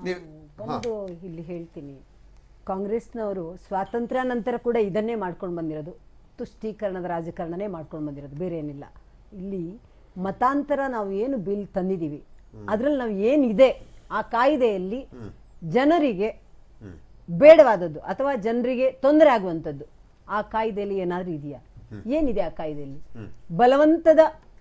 ನೀವು ಒಂದು ಇಲ್ಲಿ ಹೇಳ್ತೀನಿ ಕಾಂಗ್ರೆಸ್ನವರು ಸ್ವಾತಂತ್ರ್ಯ ನಂತರ ಕೂಡ ಇದನ್ನೇ ಮಾಡ್ಕೊಂಡು ಬಂದಿರೋದು ತುಷ್ಟೀಕರಣದ ರಾಜಕಾರಣನೇ ಮಾಡ್ಕೊಂಡು ಬಂದಿರೋದು ಬೇರೆ ಏನಿಲ್ಲ ಇಲ್ಲಿ ಮತಾಂತರ ನಾವು ಏನು ಬಿಲ್ ತಂದಿದ್ದೀವಿ ಅದ್ರಲ್ಲಿ ನಾವು ಏನಿದೆ ಆ ಕಾಯ್ದೆಯಲ್ಲಿ ಜನರಿಗೆ ಬೇಡವಾದದ್ದು ಅಥವಾ ಜನರಿಗೆ ತೊಂದರೆ ಆಗುವಂಥದ್ದು ಆ ಕಾಯ್ದೆಯಲ್ಲಿ ಏನಾದ್ರೂ ಇದೆಯಾ ಏನಿದೆ ಆ ಕಾಯ್ದೆಯಲ್ಲಿ ಬಲವಂತದ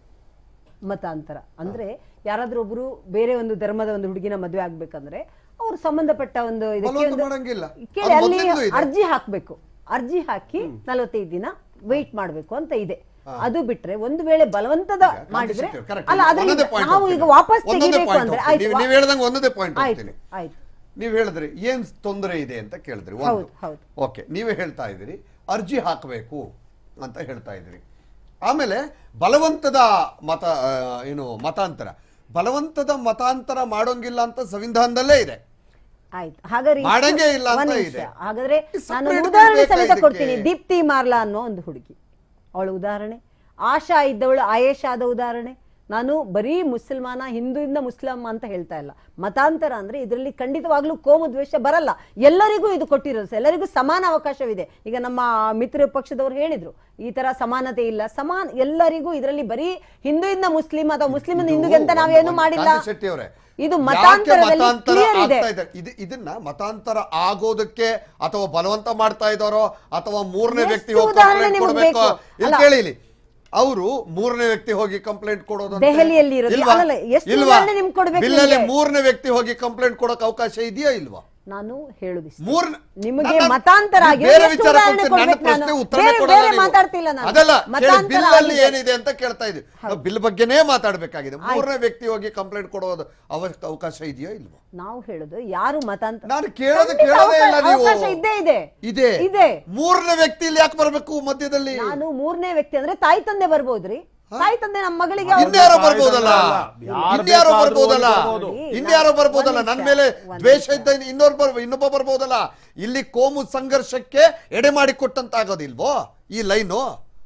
ಮತಾಂತರ ಅಂದ್ರೆ ಯಾರಾದ್ರೂ ಒಬ್ರು ಬೇರೆ ಒಂದು ಧರ್ಮದ ಒಂದು ಹುಡುಗಿನ ಮದುವೆ ಆಗ್ಬೇಕಂದ್ರೆ ಅವ್ರು ಸಂಬಂಧಪಟ್ಟ ಒಂದು ಇದಕ್ಕೆ ಬಲವಂತ ಒಂದು- ಮಾಡಂಗಿಲ್ಲ. ಕೇಳಿ ಅದು ಅಲ್ಲಿ ಮೊದ್ಲಿಂದಲೂ ಇದೆ. ಅರ್ಜಿ ಹಾಕ್ಬೇಕು ಅರ್ಜಿ ಹಾಕಿ ನಲವತ್ತೈದು ದಿನ ವೆಯ್ಟ್ ಮಾಡ್ಬೇಕು ಅಂತ ಇದೆ ಅದು ಬಿಟ್ರೆ ಒಂದು ವೇಳೆ ಬಲವಂತದ ಮಾಡಿದ್ರೆ ಶೆಟ್ಟಿ, correct. ಅಲ್ಲ ಒಂದೊಂದೇ ಅದರಿಂದ point ನಾವು ಹೋಗ್ತೀನಿ. ಈಗ ವಾಪಸ್ ಒಂದೊಂದೇ ತೆಗಿಬೇಕು point ಅಂದ್ರೆ ಹೋಗ್ತೀನಿ. ಆಯ್ತು ನೀವು- ನೀವು ಹೇಳ್ದಂಗೆ ಒಂದೊಂದೇ ಪಾಯಿಂಟ್ ಆಯ್ತು ಹೋಗ್ತೀನಿ ಆಯ್ತು ನೀವು ಹೇಳಿದ್ರಿ ಏನ್ ತೊಂದರೆ ಇದೆ ಅಂತ ಕೇಳಿದ್ರಿ ಹೌದು, ಒಂದು ಹೌದು. ಓಕೆ ನೀವೇ ಹೇಳ್ತಾ ಇದ್ದೀರಿ ಅರ್ಜಿ ಹಾಕಬೇಕು ಅಂತ ಹೇಳ್ತಾ ಇದ್ದೀರಿ ಆಮೇಲೆ ಬಲವಂತದ ಮತ ಆ, ಏನು ಮತಾಂತರ ಬಲವಂತದ ಮತಾಂತರ ಮಾಡೋಂಗಿಲ್ಲ ಅಂತ ಸಂವಿಧಾನದಲ್ಲೇ ಇದೆ ಆಯ್ತು ಹಾಗಾದ್ರೆ ಇಷ್ಟು- ಮಾಡಂಗೇ ಇಲ್ಲ ಅಂತ ಒಂದ್ ನಿಮಿಷ. ಇದೆ. ಹಾಗಾದ್ರೆ ಈ ನಾನು separate ಉದಾಹರಣೆ ಬೇಕಾ ಸಮೇತ ಇದಕ್ಕೆ? ಕೊಡ್ತೀನಿ ದೀಪ್ತಿ ಮಾರ್ಲಾ ಅನ್ನೋ ಒಂದು ಹುಡುಗಿ ಅವಳ ಉದಾಹರಣೆ ಆಶಾ ಇದ್ದವಳು ಆಯೇಷ ಆದ ಉದಾಹರಣೆ ನಾನು ಬರೀ ಮುಸಲ್ಮಾನ ಹಿಂದೂಯಿಂದ ಮುಸ್ಲಿಂ ಅಂತ ಹೇಳ್ತಾ ಇಲ್ಲ ಮತಾಂತರ ಅಂದ್ರೆ ಇದರಲ್ಲಿ ಖಂಡಿತವಾಗ್ಲೂ ಕೋಮು ದ್ವೇಷ ಬರಲ್ಲ ಎಲ್ಲರಿಗೂ ಇದು ಕೊಟ್ಟಿರೋದು ಸರ್. ಎಲ್ಲರಿಗೂ ಸಮಾನ ಅವಕಾಶವಿದೆ ಈಗ ನಮ್ಮ ಮಿತ್ರ ಪಕ್ಷದವರು ಹೇಳಿದ್ರು ಈ ತರ ಸಮಾನತೆ ಇಲ್ಲ ಸಮಾನ ಎಲ್ಲರಿಗೂ ಇದರಲ್ಲಿ ಬರೀ ಹಿಂದೂಯಿಂದ ಮುಸ್ಲಿಂ ಅಥವಾ ಮುಸ್ಲಿಂ ಹಿಂದೂಗೆ ಅಂತ ನಾವೇನು ಮಾಡಿಲ್ಲ ಗಾಂಧಿ ಶೆಟ್ಟಿ ಅವರೇ ಇದು ಯಾಕೆ ಮತಾಂತರದಲ್ಲಿ ಮತಾಂತರ clear ಇದೆ ಆಗ್ತಾ ಇದೆ ಇದು ಇದನ್ನ ಮತಾಂತರ ಆಗೋದಕ್ಕೆ ಅಥವಾ ಬಲವಂತ ಮಾಡ್ತಾ ಇದ್ದಾರೋ ಅಥವಾ ಮೂರನೇ ಎಷ್ಟು ವ್ಯಕ್ತಿ ಹೋಗಿ ಉದಾಹರಣೆ ಕಂಪ್ಲೇಂಟ್ ನಿಮ್ಗೆ ಕೊಡಬೇಕು ಬೇಕು? ಇಲ್ಲಿ ಅಲ್ಲ. ಕೇಳಿ ಇಲ್ಲಿ ಅವರು ಮೂರನೇ ವ್ಯಕ್ತಿ ಹೋಗಿ ಕಂಪ್ಲೇಂಟ್ ಕೊಡೋದು ದೆಹಲಿಯಲ್ಲಿ ಇರೋದು. ಅಲ್ಲಲ್ಲ, ಎಷ್ಟು ಇಲ್ವಾ ಉದಾಹರಣೆ ನಿಮ್ಗೆ ಕೊಡ್ಬೇಕು ಬಿಲ್ಲಲ್ಲಿ ನಿಮ್ಗೆ? ಮೂರನೇ ವ್ಯಕ್ತಿ ಹೋಗಿ ಕಂಪ್ಲೇಂಟ್ ಕೊಡೋಕೆ ಅವಕಾಶ ಇದೆಯಾ ಇಲ್ವಾ ನಾನು ಹೇಳುದಿಷ್ಟ ಮೂರನೇ ನಿಮಗೆ ನನ್ನ- ಮತಾಂತರ ಆಗಿ ಬೇರೆ ಎಷ್ಟು ವಿಚಾರ ಉದಾಹರಣೆ ಕೊಡ್ತೀನಿ, ನನ್ನ ಕೊಡ್ಬೇಕು ಪ್ರಶ್ನೆ ನಾನು? ಉತ್ತರನೇ ಬೇರೆ- ಕೊಡಲ್ಲ ಬೇರೆ ನೀವು. ಮಾತಾಡ್ತಿಲ್ಲ ನಾನು. ಅದಲ್ಲ ಕೇಳಿ ಮತಾಂತರ ಬಿಲ್ ಅಲ್ಲಿ ಆಗಿದೆ. ಏನಿದೆ ಅಂತ ಕೇಳ್ತಾ ಇದ್ವಿ ನಾವು ಬಿಲ್ ಬಗ್ಗೆನೇ ಮಾತಾಡ್ಬೇಕಾಗಿದೆ ಮೂರನೇ ವ್ಯಕ್ತಿ ಹೋಗಿ ಕಂಪ್ಲೇಂಟ್ ಕೊಡೋದು ಅವ- ಅವಕಾಶ ಇದೆಯಾ ಇಲ್ವಾ ನಾವು ಹೇಳುದು ಯಾರು ಮತಾಂತರ ನಾನು ಕೇಳೋದು ಖಂಡಿತ ಕೇಳೋದೇ ಇಲ್ಲ ಅವಕಾಶ- ನೀವು ಅವಕಾಶ ಇದ್ದೇ ಇದೆ ಇದೆ ಇದೆ ಮೂರನೇ ವ್ಯಕ್ತಿ ಇಲ್ಲಿ ಯಾಕೆ ಬರಬೇಕು ಮಧ್ಯದಲ್ಲಿ ನಾನು ಮೂರನೇ ವ್ಯಕ್ತಿ ಅಂದ್ರೆ ತಾಯಿ ತಂದೆ ಬರ್ಬೋದ್ರಿ ತಾಯಿ ತಂದೆ ನಮ್ಮ ಮಗಳಿಗೆ ಅವ್ರು- ಇನ್ಯಾರೋ ಬರ್ಬೋದಲ್ಲ ಯಾರು ಇನ್ಯಾರೋ ಬೇಕಾದ್ರೂ ಬರ್ಬೋದಲ್ಲ ಬರ್ಬೋದು. ಇನ್ಯಾರೋ ಒಂದ್ ಬರ್ಬೋದಲ್ಲ ನಿಮಿಷ, ನನ್ನ ಮೇಲೆ ಒಂದ್ ದ್ವೇಷ ನಿಮಿಷ. ಇದ್ದ ಇನ್ನೊಬ್ಬ ಬರ್ ಇನ್ನೊಬ್ಬ ಬರ್ಬೋದಲ್ಲ ಇಲ್ಲಿ ಕೋಮು ಸಂಘರ್ಷಕ್ಕೆ ಎಡೆ ಮಾಡಿ ಕೊಟ್ಟಂತಾಗೋದಿಲ್ವೋ ಈ ಲೈನು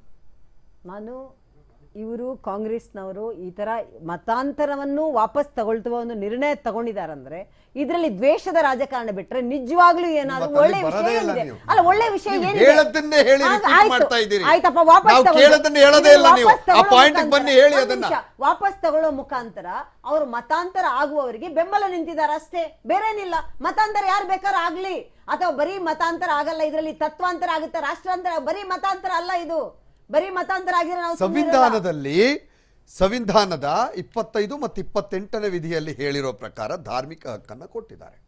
ನಾನು ಇವರು ಕಾಂಗ್ರೆಸ್ನವರು ಈ ತರ ಮತಾಂತರವನ್ನು ವಾಪಸ್ ತಗೊಳ್ತುವ ಒಂದು ನಿರ್ಣಯ ತಗೊಂಡಿದಾರಂದ್ರೆ ಇದರಲ್ಲಿ ದ್ವೇಷದ ರಾಜಕಾರಣ ಬಿಟ್ರೆ ನಿಜವಾಗ್ಲೂ ಏನಾದ್ರು ಇವತ್ತು ಒಳ್ಳೆ ಅಲ್ಲಿ ಬರೋದೇ ವಿಷಯ ಇಲ್ಲ ಏನಿದೆ ನೀವು. ಅಲ್ಲ ಒಳ್ಳೆ ವಿಷಯ ನೀವು ಏನಿದೆ ಹೇಳದ್ದನ್ನೇ ಹೇಳಿ ಆಗ repeat ಆಯ್ತು. ಮಾಡ್ತಾ ಇದ್ದೀರಿ. ಆಯ್ತಪ್ಪ ವಾಪಸ್ ನಾವು ತಗೊಳ್ಳಿ. ಕೇಳೋದನ್ನ ಹೇಳೋದೇ ಇಲ್ಲ ಇದನ್ನ ನೀವು. ವಾಪಸ್ ಆ ತಗೊಳ್ಳೋ point ಗೆ ಮುಖಾಂತರ- ಬನ್ನಿ ಹೇಳಿ ಒಂದ್ ಅದನ್ನ. ನಿಮಿಷ. ವಾಪಸ್ ತಗೊಳ್ಳೋ ಮುಖಾಂತರ ಅವರು ಮತಾಂತರ ಆಗುವವರಿಗೆ ಬೆಂಬಲ ನಿಂತಿದ್ದಾರೆ ಅಷ್ಟೇ ಬೇರೇನಿಲ್ಲ ಮತಾಂತರ ಯಾರು ಬೇಕಾದ್ರೂ ಆಗ್ಲಿ ಅಥವಾ ಬರೀ ಮತಾಂತರ ಆಗಲ್ಲ ಇದರಲ್ಲಿ ತತ್ವಾಂತರ ಆಗುತ್ತೆ ರಾಷ್ಟ್ರಾಂತರ ಬರೀ ಮತಾಂತರ ಅಲ್ಲ ಇದು ಬರೀ ಮತಾಂತರ ಆಗಿದ್ರೆ ನಾವು ಸುಮ್ನೆ ಇರಲ್ಲ. ಸಂವಿಧಾನದಲ್ಲಿ ಸಂವಿಧಾನದ ಇಪ್ಪತ್ತೈದು ಮತ್ತು ಇಪ್ಪತ್ತೆಂಟನೇ ವಿಧಿಯಲ್ಲಿ ಹೇಳಿರೋ ಪ್ರಕಾರ ಧಾರ್ಮಿಕ ಹಕ್ಕನ್ನು ಕೊಟ್ಟಿದ್ದಾರೆ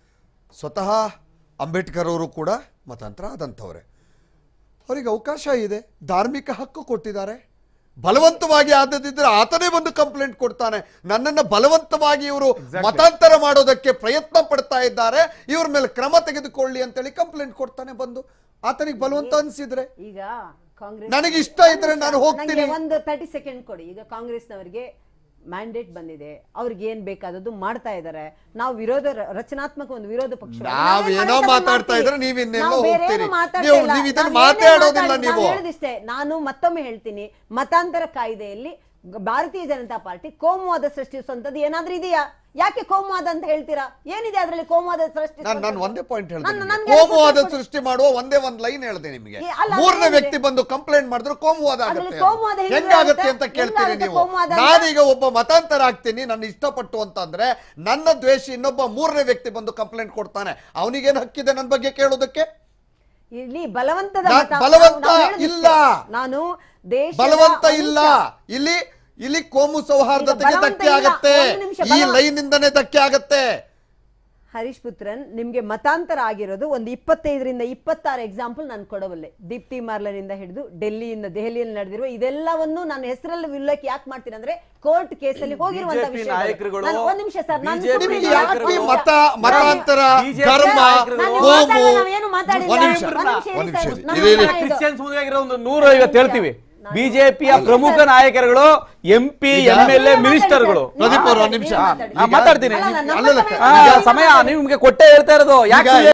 ಸ್ವತಃ ಅಂಬೇಡ್ಕರ್ ಅವರು ಕೂಡ ಮತಾಂತರ ಆದಂಥವ್ರೆ ಅವರಿಗೆ ಅವಕಾಶ ಇದೆ ಧಾರ್ಮಿಕ ಹಕ್ಕು ಕೊಟ್ಟಿದ್ದಾರೆ ಬಲವಂತವಾಗಿ ಆದದಿದ್ರೆ ಆತನೇ ಬಂದು ಕಂಪ್ಲೇಂಟ್ ಕೊಡ್ತಾನೆ ನನ್ನನ್ನು ಬಲವಂತವಾಗಿ ಇವರು ಮತಾಂತರ ಮಾಡೋದಕ್ಕೆ ಪ್ರಯತ್ನ ಪಡ್ತಾ ಇದ್ದಾರೆ ಇವ್ರ ಮೇಲೆ ಕ್ರಮ ತೆಗೆದುಕೊಳ್ಳಿ ಅಂತೇಳಿ ಕಂಪ್ಲೇಂಟ್ ಕೊಡ್ತಾನೆ ಬಂದು ಆತನಿಗೆ ಬಲವಂತ ಅನ್ಸಿದ್ರೆ ಈಗ ಕಾಂಗ್ರೆಸ್ ನನಗೆ ಇಷ್ಟ ಇದ್ರೆ ನಾನು ಹೋಗ್ತೀನಿ. ನಂಗೆ ಒಂದು ತರ್ಟಿ ಸೆಕೆಂಡ್ ಕೊಡಿ ಈಗ ಕಾಂಗ್ರೆಸ್ನವರಿಗೆ ಮ್ಯಾಂಡೇಟ್ ಬಂದಿದೆ ಅವ್ರಿಗೆ ಏನ್ ಬೇಕಾದದ್ದು ಮಾಡ್ತಾ ಇದ್ದಾರೆ ನಾವು ವಿರೋಧ ರ- ರಚನಾತ್ಮಕ ಒಂದು ವಿರೋಧ ಪಕ್ಷ ನಾವೇನೋ ಮಾತಾಡ್ತಾ ಇದ್ರೆ ನೀವು ಇನ್ನೆಲ್ಲೋ ಹೋಗ್ತೀರಿ. ನೀವು- ನೀವು ಇದನ್ನ ಮಾತಾಡೋದಿಲ್ಲ ನೀವು. ಹೇಳಿದಿಷ್ಟೇ ನಾನು ಮತ್ತೊಮ್ಮೆ ಹೇಳ್ತೀನಿ ಮತಾಂತರ ಕಾಯ್ದೆಯಲ್ಲಿ ಗ- ಭಾರತೀಯ ಜನತಾ ಪಾರ್ಟಿ ಕೋಮುವಾದ ಸೃಷ್ಟಿಸುವಂತದ್ದು ಏನಾದ್ರೂ ಇದೆಯಾ ಯಾಕೆ ಕೋಮುವಾದ ಅಂತ ಹೇಳ್ತೀರಾ ಏನಿದೆ ಅದರಲ್ಲಿ ಕೋಮುವಾದ ಸೃಷ್ಟಿ ನಾನು ನಾನು ಒಂದೇ ಪಾಯಿಂಟ್ ಹೇಳಿದೆ ನಾನು- ನಿಮ್ಗೆ. ನನ್ಗೆ ಕೋಮುವಾದ ಅದಕ್ಕೆ ಸೃಷ್ಟಿ ಮಾಡುವ ಒಂದೇ ಒಂದ್ ಲೈನ್ ಹೇಳಿದೆ ನಿಮಗೆ ಏ, ಅಲ್ಲ, ಮೂರನೇ ಅದೇನಿದೆ? ವ್ಯಕ್ತಿ ಬಂದು ಕಂಪ್ಲೇಂಟ್ ಮಾಡಿದ್ರೆ ಕೋಮುವಾದ ಅದ್ರಲ್ಲಿ ಆಗುತ್ತೆ ಕೋಮುವಾದ ಹೆಂಗೆ ಹೆಂಗಾಗುತ್ತೆ ಆಗುತ್ತೆ? ಅಂತ ಕೇಳ್ತೀರಿ ಹೆಂಗಾಗುತ್ತೆ ನೀವು ಕೋಮುವಾದ ಅಂತ? ನಾನೀಗ ಒಬ್ಬ ಮತಾಂತರ ಆಗ್ತೀನಿ ನನ್ನ ಇಷ್ಟಪಟ್ಟು ಅಂತಂದ್ರೆ ನನ್ನ ದ್ವೇಷಿ ಇನ್ನೊಬ್ಬ ಮೂರನೇ ವ್ಯಕ್ತಿ ಬಂದು ಕಂಪ್ಲೇಂಟ್ ಕೊಡ್ತಾನೆ ಅವನಿಗೇನು ಹಕ್ಕಿದೆ ನನ್ನ ಬಗ್ಗೆ ಕೇಳೋದಕ್ಕೆ ಇಲ್ಲಿ ಬಲವಂತದ ನಾ- ಮತ- ಬಲವಂತ ನಾವು ಹೇಳುದಿಷ್ಟೇ. ಇಲ್ಲ. ನಾನು ದೇಶ ಬಲವಂತ ಇಲ್ಲ ಇಲ್ಲಿ ಇಲ್ಲಿ ಕೋಮು ಸೌಹಾರ್ದತೆಗೆ ಬಲವಂತ ಧಕ್ಕೆ ಇಲ್ಲ. ಆಗತ್ತೆ ಒಂದು ನಿಮಿಷ, ಈ ಬಲವ- ಲೈನ್ ಇಂದನೇ ಧಕ್ಕೆ ಆಗತ್ತೆ ಹರೀಶ್ ಪುತ್ರನ್ ನಿಮ್ಗೆ ಮತಾಂತರ ಆಗಿರೋದು ಒಂದು ಇಪ್ಪತ್ತೈದರಿಂದ ಇಪ್ಪತ್ತಾರು ಎಕ್ಸಾಂಪಲ್ ನಾನು ಕೊಡಬಲ್ಲೆ ದೀಪ್ತಿ ಮಾರ್ಲನಿಂದ ಹಿಡಿದು ಡೆಲ್ಲಿಯಿಂದ ದೆಹಲಿಯಲ್ಲಿ ನಡೆದಿರುವ ಇದೆಲ್ಲವನ್ನು ನಾನು ಹೆಸರಲ್ಲಿ ಉಲ್ಲೇಖ ಯಾಕೆ ಮಾಡ್ತೀನಿ ಅಂದ್ರೆ ಕೋರ್ಟ್ ಕೇಸಲ್ಲಿ ಹೋಗಿರುವಂತ BJP ವಿಷಯ ನಾಯಕರುಗಳು, ಒಂದ್ ನಿಮಿಷ ಸರ್ ನಾನು BJP ಸುಮ್ನೆ ನಿಮ್ಗೆ ಇಲ್ಲ. ಯಾಕೆ ನಾಯಕರುಗಳು, ಮತ ಮತಾಂತರ BJP ಧರ್ಮ ನಾಯಕರುಗಳು, ನಾನು ಕೋಮು ಮಾತಾಡಲ್ಲ, ನಾವೇನು ಮಾತಾಡಿಲ್ಲ. ಒಂದ್ ನಿಮಿಷ ಒಂದ್ ನಿಮಿಷ ಇರಿ ಒಂದ್ ನಿಮಿಷ ಸರ್, ಇರಿ. ನಾನು ಇರಿ, ಇರಿ. ಮಾತಾಡಿದ್ದು. ಕ್ರಿಶ್ಚಿಯನ್ಸ್ ಮುಗಿಯಾಗಿರೋ ಒಂದು ನೂರ ಐವತ್ತು ಹೇಳ್ತೀವಿ ನಾನು- ಬಿಜೆಪಿಯ ಅಲ್ಲ ಪ್ರಮುಖ ಸರ್. ನಾಯಕರುಗಳು ಎಂ ಪಿ ಈಗ- ಎಂ ಎಲ್ ಎ ನೀವು ಮಿನಿಸ್ಟರ್ಗಳು ಮಾತಾಡಿ, ಪ್ರದೀಪ್ ನೀವು ಅವ್ರು ಒಂದ್ ಮಾತಾಡಿ, ನಿಮಿಷ. ನೀವು ಮಾತಾಡಿ. ನಾ ಮಾತಾಡ್ತೀನಿ ಅಲ್ಲ, ಅಲ್ಲ, ನಮ್ಮ ಅಲ್ಲಲ್ಲ, ಸಮಯ- ಆ, ಈಗ- ಸಮಯ ನಿಮ್ಗೆ ಕೊಟ್ಟೆ ಹೇಳ್ತಾ ಇರೋದು ಯಾಕೆ ಈಗ